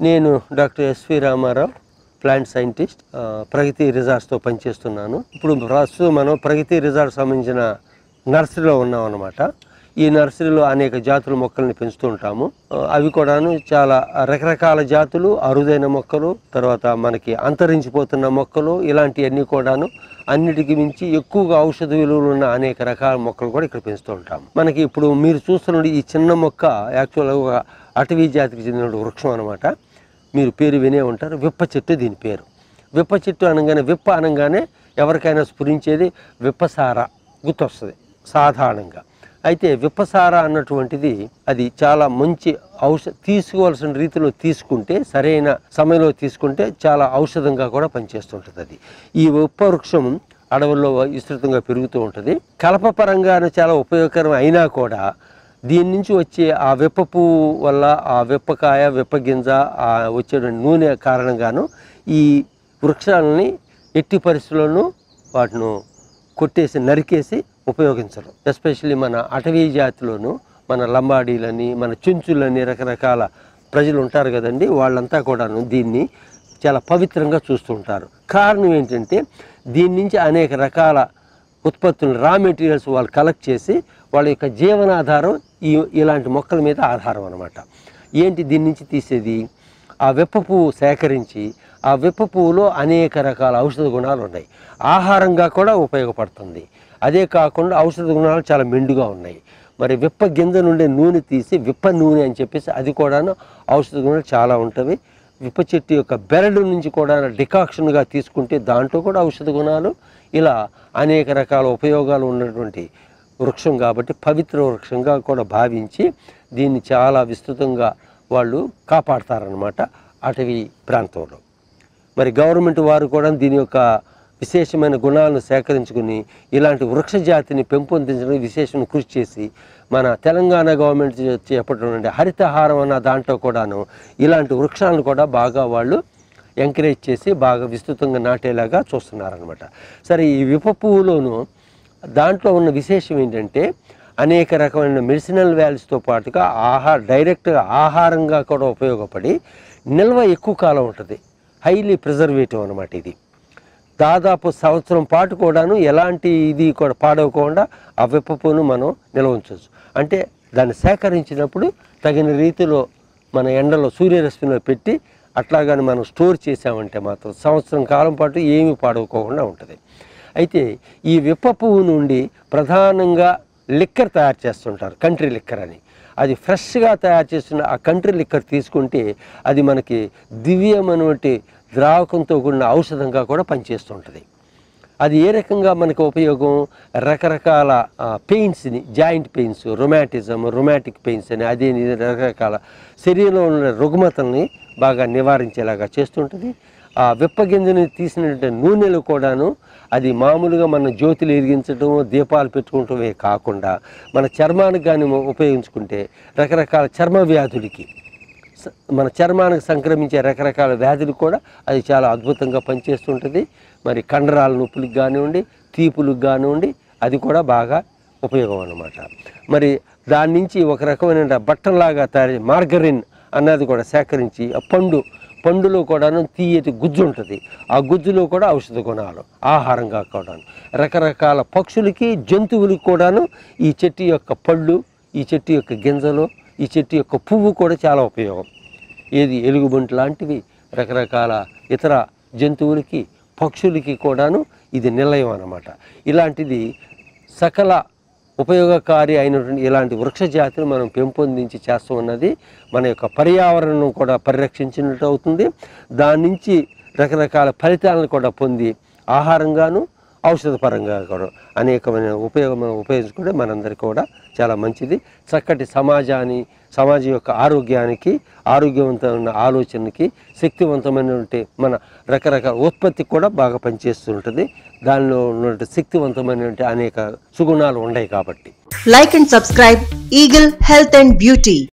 నేను doctor SV Rama Rao plant scientist ఆ, ప్రగతి రిజార్ట్స్తో పనిచేస్తున్నాను ఇప్పుడు ప్రస్తుతం మనం ప్రగతి రిజార్ట్ సంబంధించిన నర్సరీలో ఉన్నాం అన్నమాట ఈ నర్సరీలో అనేక జాతుల మొక్కల్ని పెంచుతూ ఉంటాము ఆ, అవి కూడాను చాలా రకరకాల జాతులు అరుదైన మొక్కలు తర్వాత మనకి అంతరించిపోతున్న మొక్కలు ఇలాంటివన్నీ కూడాను అన్నిటికి మించి ఎక్కువగా ఔషధ విలువలు ఉన్న అనేక రకాల మొక్కలు కూడా ఇక్కడ పెంచుతూ ఉంటాం మనకి ఇప్పుడు మీరు చూస్తున్న ఈ చిన్న మొక్క యాక్చువల్గా ఒక అటవీ జాతికి చెందిన వృక్షం అనమాట మీరు పేరు వినే ఉంటారు విప్ప చెట్టు దీని పేరు విప్ప చెట్టు అనగానే విప్ప అనగానే ఎవరికైనా స్ఫురించేది విప్పసార గుర్తొస్తుంది సాధారణంగా అయితే విప్పసార అన్నటువంటిది అది చాలా మంచి ఔషధ తీసుకోవాల్సిన రీతిలో తీసుకుంటే సరైన సమయంలో తీసుకుంటే చాలా ఔషధంగా కూడా పనిచేస్తుంటుంది అది ఈ విప్ప వృక్షం అడవుల్లో విస్తృతంగా పెరుగుతూ ఉంటుంది కలప పరంగానే చాలా ఉపయోగకరం అయినా కూడా దీని నుంచి వచ్చే ఆ వెప్ప పువ్వు వల్ల ఆ వెప్పకాయ వెప్ప గింజ ఆ వచ్చే నూనె కారణంగాను ఈ వృక్షాలని ఎట్టి పరిస్థితుల్లోనూ వాటిను కొట్టేసి నరికేసి ఉపయోగించరు ఎస్పెషల్లీ మన అటవీ జాతిలోను మన లంబాడీలని మన చుంచులని రకరకాల ప్రజలు ఉంటారు కదండి వాళ్ళంతా కూడాను దీన్ని చాలా పవిత్రంగా చూస్తూ ఉంటారు కారణం ఏంటంటే దీని నుంచి అనేక రకాల ఉత్పత్తులు రా మెటీరియల్స్ వాళ్ళు కలెక్ట్ చేసి వాళ్ళ యొక్క జీవనాధారం ఈ ఇలాంటి మొక్కల మీద ఆధారం అనమాట ఏంటి దీని నుంచి తీసేది ఆ వెప్ప పువ్వు సేకరించి ఆ వెప్ప పువ్వులో అనేక రకాల ఔషధ గుణాలు ఉన్నాయి ఆహారంగా కూడా ఉపయోగపడుతుంది అదే కాకుండా ఔషధ గుణాలు చాలా మెండుగా ఉన్నాయి మరి విప్ప గింజ నుండి నూనె తీసి విప్ప నూనె అని చెప్పేసి అది కూడాను ఔషధ గుణాలు చాలా ఉంటవి విప్ప చెట్టు యొక్క బెరడు నుంచి కూడా డికాక్షన్గా తీసుకుంటే దాంట్లో కూడా ఔషధ గుణాలు ఇలా అనేక రకాల ఉపయోగాలు ఉన్నటువంటి వృక్షం కాబట్టి పవిత్ర వృక్షంగా కూడా భావించి దీన్ని చాలా విస్తృతంగా వాళ్ళు కాపాడతారనమాట అటవీ ప్రాంతంలో మరి గవర్నమెంట్ వారు కూడా దీని యొక్క విశేషమైన గుణాలను సేకరించుకుని ఇలాంటి వృక్ష జాతిని పెంపొందించడానికి విశేషమైన కృషి చేసి మన తెలంగాణ గవర్నమెంట్ చే- చేపట్టిన హరితహారం అన్న దాంట్లో కూడాను ఇలాంటి వృక్షాలను కూడా బాగా వాళ్ళు ఎంకరేజ్ చేసి బాగా విస్తృతంగా నాటేలాగా చూస్తున్నారనమాట సరే ఈ విప పువ్వులోను దాంట్లో ఉన్న విశేషం ఏంటంటే అనేక రకమైన మెడిసినల్ వాల్యూస్తో పాటుగా ఆహార డైరెక్ట్గా ఆహారంగా కూడా ఉపయోగపడి నిల్వ ఎక్కువ కాలం ఉంటుంది హైలీ ప్రిజర్వేటివ్ అనమాట ఇది దాదాపు సంవత్సరం పాటు కూడాను ఎలాంటి ఇది కూడా పాడవకుండా ఆ విప్పపును మనం నిల్వ ఉంచవచ్చు అంటే దాన్ని సేకరించినప్పుడు తగిన రీతిలో మన ఎండలో సూర్యరశ్మిలో పెట్టి అట్లాగని మనం స్టోర్ చేసామంటే మాత్రం సంవత్సరం కాలం పాటు ఏమీ పాడవకోకుండా ఉంటుంది అయితే ఈ విప్ప పువ్వు నుండి ప్రధానంగా లిక్కర్ తయారు చేస్తుంటారు కంట్రీ లిక్కర్ అని అది ఫ్రెష్గా తయారు చేస్తున్న ఆ కంట్రీ లిక్కర్ తీసుకుంటే అది మనకి దివ్యమైనటువంటి ద్రావకంతో కూడిన ఔషధంగా కూడా పనిచేస్తుంటుంది అది ఏ రకంగా మనకు ఉపయోగం రకరకాల పెయిన్స్ని joint pains rheumatism rheumatic pains అని అదే ఇది రకరకాల శరీరంలో ఉన్న రుగ్మతల్ని బాగా నివారించేలాగా చేస్తుంటుంది ఆ విప్పగింజని తీసినటువంటి నూనెలు కూడాను అది మామూలుగా మన జ్యోతులు ఎరిగించడం దీపాలు పెట్టుకుంటమే కాకుండా మన చర్మానికి కానీ ఉపయోగించుకుంటే రకరకాల చర్మ వ్యాధులకి స- మన చర్మానికి సంక్రమించే రకరకాల వ్యాధులు కూడా అది చాలా అద్భుతంగా పనిచేస్తుంటుంది మరి కండరాల నొప్పులకు కానివ్వండి తీపులకు కానివ్వండి అది కూడా బాగా ఉపయోగం అన్నమాట మరి దాని నుంచి ఒక రకమైన బట్టంలాగా తయారు మార్గరిన్ అన్నది కూడా సేకరించి ఆ పండు పండులో కూడాను తీయటి గుజ్జు ఉంటుంది ఆ గుజ్జులో కూడా ఔషధ గుణాలు ఆహారంగా కూడాను రకరకాల పక్షులకి జంతువులకు కూడాను ఈ చెట్టు యొక్క పళ్ళు ఈ చెట్టు యొక్క గింజలు ఈ చెట్టు యొక్క పువ్వు కూడా చాలా ఉపయోగం ఏది ఎలుగుబంటి లాంటివి రకరకాల ఇతర జంతువులకి పక్షులకి కూడాను ఇది నిలయం అన్నమాట ఇలాంటిది సకల ఉపయోగకారి అయినటువంటి ఇలాంటి వృక్ష జాతిని మనం పెంపొందించి చేస్తూ ఉన్నది మన యొక్క పర్యావరణం కూడా పరిరక్షించినట్టు అవుతుంది దాని నుంచి రకరకాల ఫలితాలను కూడా పొంది ఆహారంగాను ఔషధపరంగా కూడా అనేకమైన ఉపయోగం ఉపయోగించుకుంటే మనందరికీ కూడా చాలా మంచిది చక్కటి సమాజాన్ని సమాజం యొక్క ఆరోగ్యానికి ఆరోగ్యవంతమైన ఆలోచనకి శక్తివంతమైనటువంటి మన రకరకాల ఉత్పత్తి కూడా బాగా పనిచేస్తూ ఉంటుంది దానిలో ఉన్నటువంటి శక్తివంతమైనటువంటి అనేక సుగుణాలు ఉన్నాయి కాబట్టి Like and subscribe Eagle Health and Beauty.